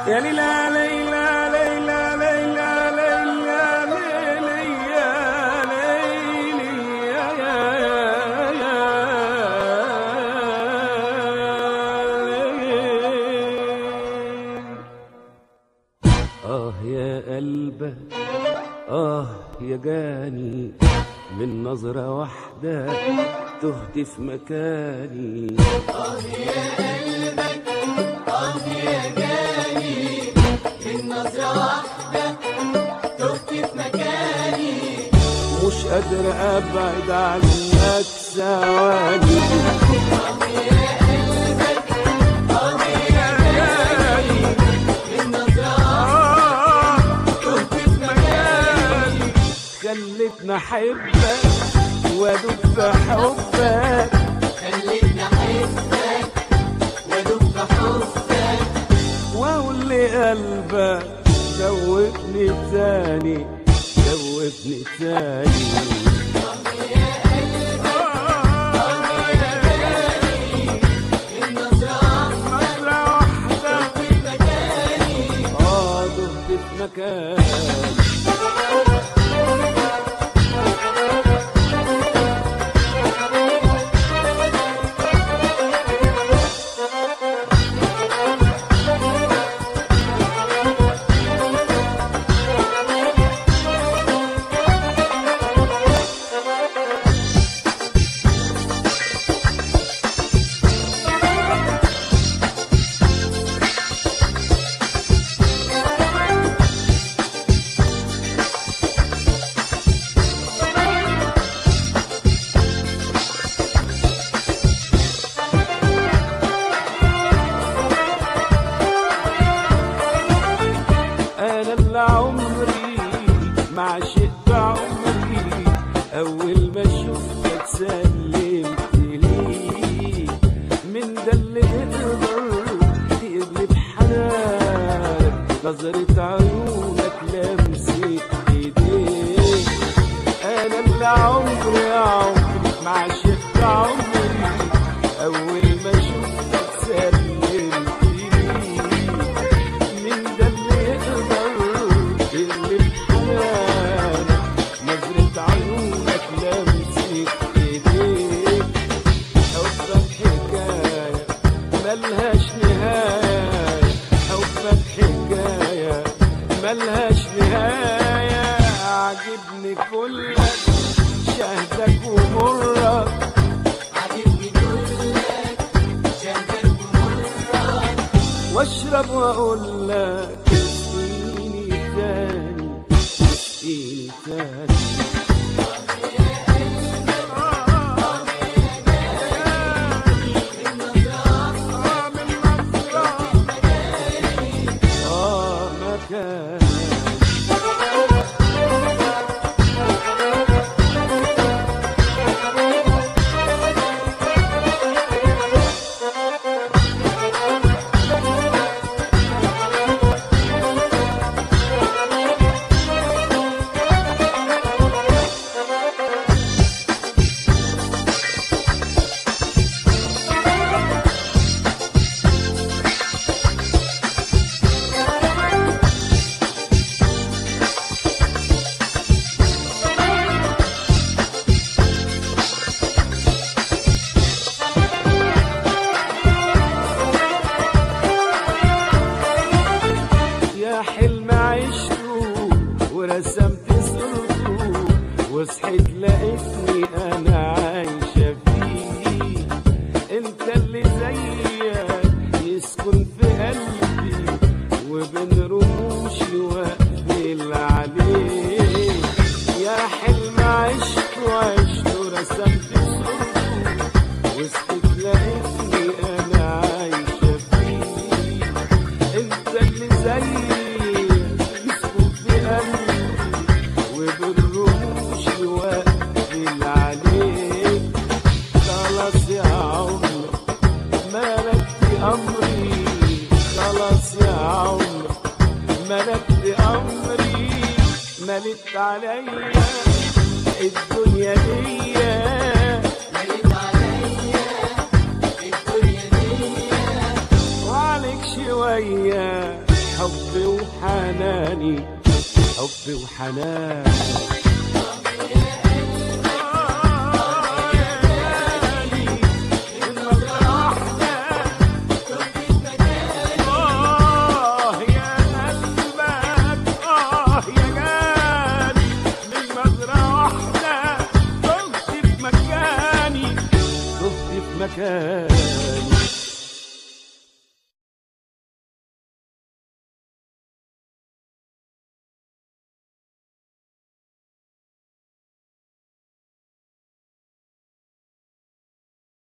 يا ليلى ليلى ليلى ليلى ليلى ليلى يا ليلي يا يا يا آه يا قلبك آه يا جاني من نظرة واحدة تهت في مكاني مش قادر ابعد عنك ثواني آه، تهت في مكاني. خلتني احبك وادوب في حبك واقول لقلبك دوبني تاني دوبني تاني مرة واحدة اه دهت في مكان انا اللي عمري ما عشقت عمري اول ما شفتك سلمت لي من ده اللي يقدر يغلب حنانك نظرة عيونك لمسة ايديك انا اللي عمري يا عمري ما عشقت عمري اول ما شفتك سلمت لي من ده اللي يقدر يغلب حنانك نظرة عيونك لمسة ايديك حبك حكاية ملهاش نهاية حبك حكاية ملهاش نهاية عجبني كلك شهدك ومرك واشرب واقول لك اسقيني تاني اسقيني تاني آه مكان يا حلم عشته ورسمت صورته وصحيت لقيتني انا عايشه فيه انت اللي زيك يسكن في قلبي وبين رموشي واقفل عليه يا حلم عشته عشته رسمت صورته وصحيت لقيتني انا عايشه فيه انت اللي زيي يسكن في قلبي وبالرموش واقفل عليك خلاص يا عمر ملكت امري خلاص يا عمر ملكت امري ملت عليا الدنيا دي وعليك شوية حنان آه يا غالي من نظرة واحدة آه يا قلبك آه يا غالي من نظرة واحدة تهت في مكاني تهت في مكاني